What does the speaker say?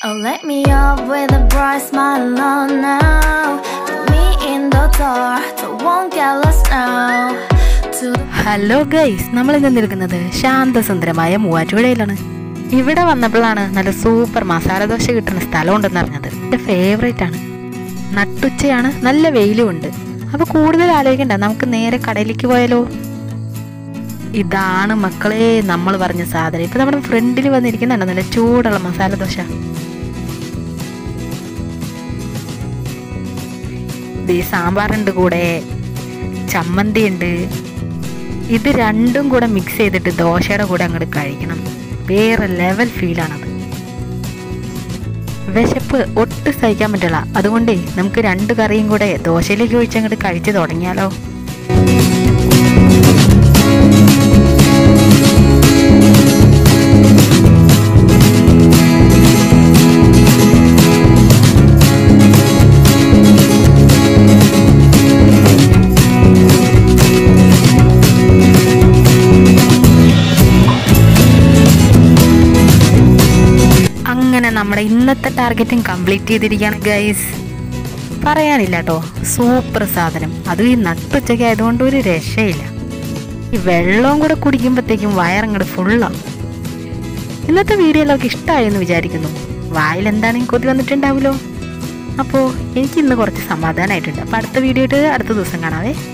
Oh, let me up with a bright smile on now. Put me in the dark, don't won't get lost now. To the hello guys നമ്മൾ ഇന്ന് നിൽക്കുന്നത് ശാന്തസുന്ദരമായ മൂവാറ്റുപുഴയിലാണ് ഇവിടെ വന്നപ്പോഴാണ് നല്ല super masala dosa കിട്ടുന്ന സ്ഥലം ഉണ്ടെന്ന് അറിഞ്ഞത് എൻ്റെ ഫേവറേറ്റ് ആണ് നട്ടുച്ചയാണ് നല്ല വെയിലും ഉണ്ട് അപ്പോൾ കൂടുതൽ ആലോചിക്കണ്ട നമുക്ക് നേരെ കടയിലേക്ക് പോയാലോ ഇതാണ് മക്കളെ നമ്മൾ പറഞ്ഞ സാധനം ഇപ്പം നമ്മുടെ ഫ്രണ്ടിൽ വന്നിരിക്കുന്നുണ്ട് നല്ല ചൂടുള്ള മസാല ദോശ ഈ സാമ്പാറുണ്ട് കൂടെ ചമ്മന്തി ഉണ്ട് ഇത് രണ്ടും കൂടെ മിക്സ് ചെയ്തിട്ട് ദോശയുടെ കൂടെ അങ്ങോട്ട് കഴിക്കണം വേറെ ലെവൽ ഫീലാണത് വിശപ്പ് ഒട്ടും സഹിക്കാൻ പറ്റില്ല അതുകൊണ്ടേ നമുക്ക് രണ്ട് കറിയും കൂടെ ദോശയിലേക്ക് ഒഴിച്ച് അങ്ങോട്ട് കഴിച്ച് തുടങ്ങിയാലോ അങ്ങനെ നമ്മുടെ ഇന്നത്തെ ടാർഗറ്റും കംപ്ലീറ്റ് ചെയ്തിരിക്കുകയാണ് ഗൈസ് പറയാനില്ല കേട്ടോ സൂപ്പർ സാധനം അതും ഈ നട്ടുച്ചയ്ക്ക് ആയതുകൊണ്ട് ഒരു രക്ഷയില്ല ഈ വെള്ളവും കൂടെ കുടിക്കുമ്പോഴത്തേക്കും വയറങ്ങോട്ട് ഫുള്ളാവും ഇന്നത്തെ വീഡിയോ എല്ലാവർക്കും ഇഷ്ടമായെന്ന് വിചാരിക്കുന്നു വായിൽ എന്താണെങ്കിൽ കൊതി വന്നിട്ടുണ്ടാവുമല്ലോ അപ്പോൾ എനിക്ക് ഇന്ന് കുറച്ച് സമാധാനമായിട്ടുണ്ട് അപ്പോൾ അടുത്ത വീഡിയോ ആയിട്ട് അടുത്ത ദിവസം കാണാവേ